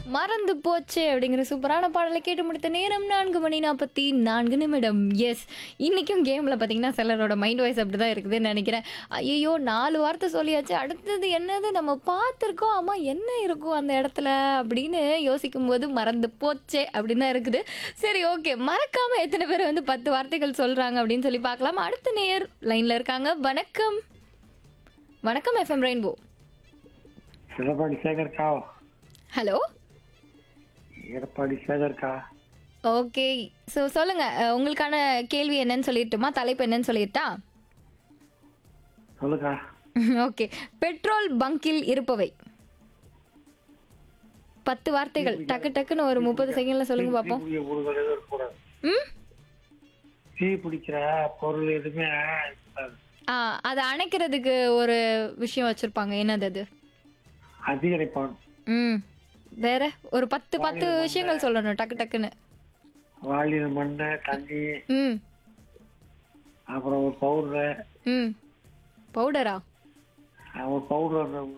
மறந்து போச்சு அப்படிங்கிற சூப்பரான பாடலை கேட்டு முடித்த நேரம் நான்கு மணி நாற்பத்தி நான்கு நிமிடம் எஸ் இன்னைக்கும் கேமில் பார்த்தீங்கன்னா சிலரோட மைண்ட் வாய்ஸ் அப்படி தான் இருக்குதுன்னு நினைக்கிறேன் ஐயோ நாலு வார்த்தை சொல்லியாச்சு அடுத்தது என்னது நம்ம பார்த்துருக்கோம் ஆமா என்ன இருக்கும் அந்த இடத்துல அப்படின்னு யோசிக்கும் போது மறந்து போச்சே அப்படின்னு தான் இருக்குது சரி ஓகே மறக்காம எத்தனை பேர் வந்து பத்து வார்த்தைகள் சொல்றாங்க அப்படின்னு சொல்லி பார்க்கலாம் அடுத்த நேர் லைன்ல இருக்காங்க வணக்கம் வணக்கம் எஃப்எம் ரெயின்போ எடப்பாடி சேகர்க்கா ஹலோ எடப்பாடி சேகர்க்கா ஓகே ஸோ சொல்லுங்க அஹ், உங்களுக்கான கேள்வி என்னன்னு சொல்லிட்டுமா தலைப்பு என்னன்னு சொல்லிட்டா சொல்லுக்கா ஓகே பெட்ரோல் பங்கில் இருப்பவை பத்து வார்த்தைகள் டக்கு டக்குன்னு ஒரு முப்பது செகண்ட்ல சொல்லுங்க பார்ப்போம் தீ பிடிக்கிற பொருட்கள் எதுவும் இருக்கக்கூடாது ம் தீ பிடிக்கிற பொருள் எதுவுமே இருக்கக்கூடாது. ஆ அதை அணைக்கிறதுக்கு ஒரு விஷயம் வச்சிருப்பாங்க என்னது அது அதிகரிப்பான் ம் வேற ஒரு பத்து பத்து விஷயங்கள் சொல்லணும் டக்கு டக்குன்னு வாளியில் மண்ணு தண்ணி ம் அப்புறம் ஒரு பவுடரு ம் பவுடரா ஒரு பவுடர்